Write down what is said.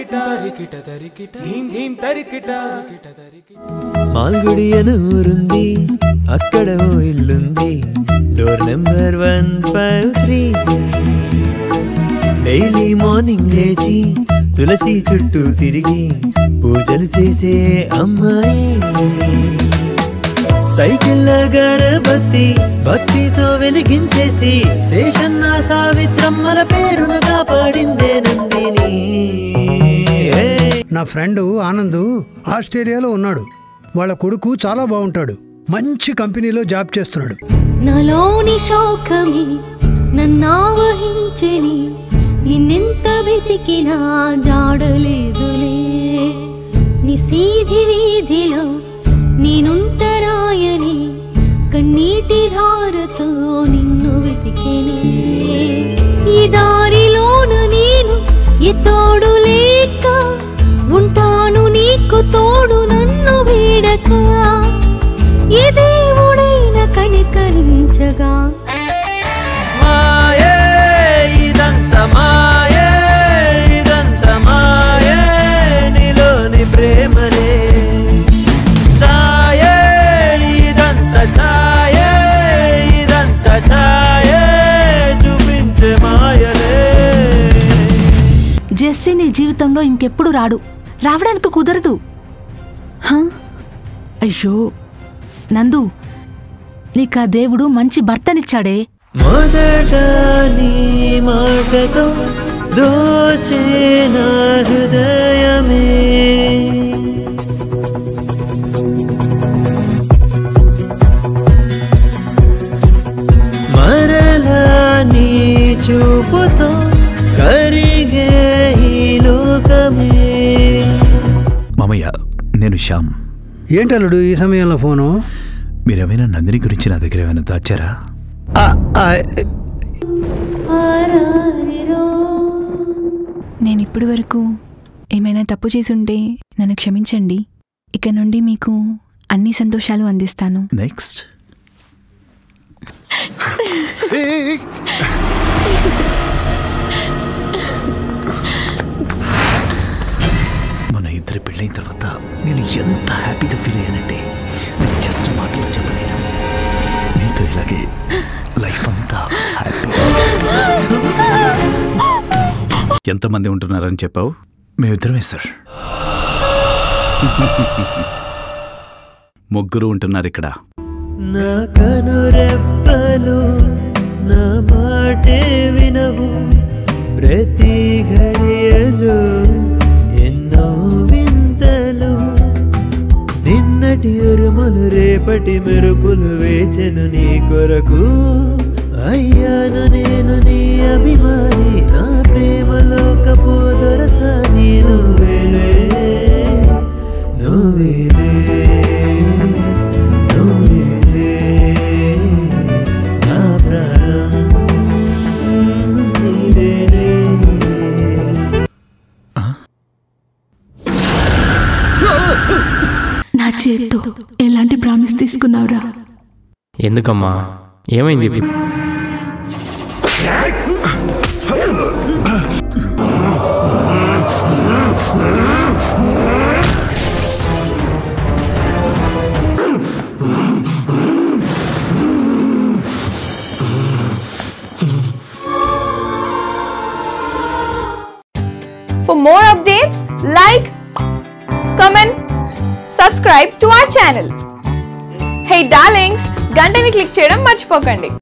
తరికిట తరికిట తరికిట ధీం ధీం తరికిట తరికిట తరికిట మాల్గుడి అని ఊరుంది అక్కడ ఓ ఇల్లుంది door number one five three daily morning లేచి తులసి చుట్టూ తిరిగి పూజలు చేసే అమ్మాయి సైకిల్ గణపతి భక్తితో వెలిగించేసి శేషన్న సావిత్రమ్మల పేరును కాపాడిందే నందిని ఏ నా ఫ్రెండ్ ఆనంద్ ఆస్ట్రేలియాలో ఉన్నాడు వాళ్ళ కొడుకు చాలా బాగుంటాడు మంచి కంపెనీలో జాబ్ చేస్తున్నాడు నాలోని శోకమే నన్నావహించని నిన్నెంత వెతికినా జాడలేదులే నిసీధి వీధిలో నేనుంటరాయని కన్నీటి ధారతో నిన్ను వెతికినే ఈ దారిలోన నేను ఎతోడు లేక ఉంటాను నీకు తోడు నన్ను వీడక ఏ దేవుడైన కనికరించగా మాయే ఇదంత మాయే ఇదంత మాయే నీలోని ప్రేమనే ఛాయే ఇదంత ఛాయే ఇదంత ఛాయే చూపించే మాయలే జెస్సీ నీ జీవితంలో ఇంకెప్పుడు రాడు రావడానికి కుదరదు హ? అయ్యో నందు నీకు ఆ దేవుడు మంచి భర్తనిచ్చాడే మొదట నీ మాటతో దోచే నా హృదయమే మరలా నీ చూపుతో కరిగే ఈ లోకమే మామయ్య నేను శ్యామ్ ఏంటల్లుడు ఈ సమయంలో ఫోను మీరేమైనా నందిని గురించి నా దగ్గర ఏమైనా దాచారా ఆ, ఆ, ఆరారిరో. నేను ఇప్పటి వరకు ఏమైనా తప్పు చేసుంటే నన్ను క్షమించండి ఇక నుండి మీకు అన్ని సంతోషాలు అందిస్తాను నెక్స్ట్ మన ఇద్దరి పెళ్ళైన తర్వాత నేను ఎంత హ్యాపీగా ఫీల్ అయ్యానంటే నేను జస్ట్ మాటలో చెప్పలేను నీతో ఇలాగే లైఫ్ అంతా హ్యాపీ ఎంతమంది ఉంటున్నారని చెప్పావు మేమిద్దరమే సార్ ముగ్గురు ఉంటున్నారు ఇక్కడ నా కనురెప్పలు నా మాటే వినవు ప్రతి ఘడియలు ఎన్నో వింతలు నిన్నటి ఉరుములు రేపటి మెరుపులు వేచెను నీ కొరకు అయ్యాను నేను నీ అభిమాని నా ప్రేమలో కపోదొరస నేను వేలే నువ్వేలే నువ్వేలే నా ప్రాణం నీదేలే నా చేతితో ఎలాంటి ప్రామిస్ తీసుకున్నావురా ఎందుకమ్మా ఏమైంది ఇప్పుడు For more updates, like, comment, subscribe to our channel. Hey darlings, గంటని click చేయడం మర్చిపోకండి